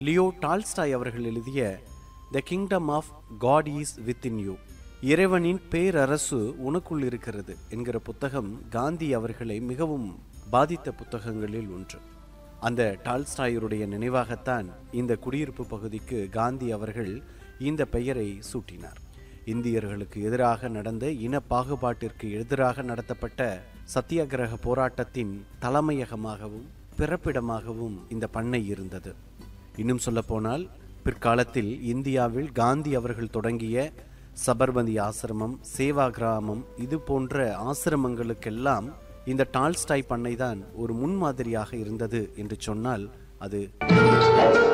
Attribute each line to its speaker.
Speaker 1: Leo Tolstoy அவர்கள் எழுதிய the kingdom of God is within you இறைவனின் பேரரசு உனக்குள் இருக்கிறது என்கிற புத்தகம் காந்தி அவர்களை மிகவும் பாதித்த புத்தகங்களில் ஒன்று அந்த டால்ஸ்டாயருடைய நினைவாகத்தான் இந்த குடியிருப்பு பகுதிக்கு காந்தி அவர்கள் இந்த பெயரை சூட்டினார் இந்தியர்களுக்கு எதிராக நடந்த இன பாகுபாட்டிற்கு எதிராக நடத்தப்பட்ட சத்தியாகிரக போராட்டத்தின் தலைமையகமாகவும் பிறப்பிடமாகவும் இந்த பண்ணை இருந்தது இன்னும் சொல்லப்போனால் பிற்காலத்தில் இந்தியாவில் காந்தி அவர்கள் தொடங்கிய சபர்மதி ஆசிரமம் சேவா கிராமம் இது போன்ற ஆசிரமங்களுக்கெல்லாம் இந்த டால்ஸ்டாய் பண்ணை தான் ஒரு முன்மாதிரியாக இருந்தது என்று சொன்னால் அது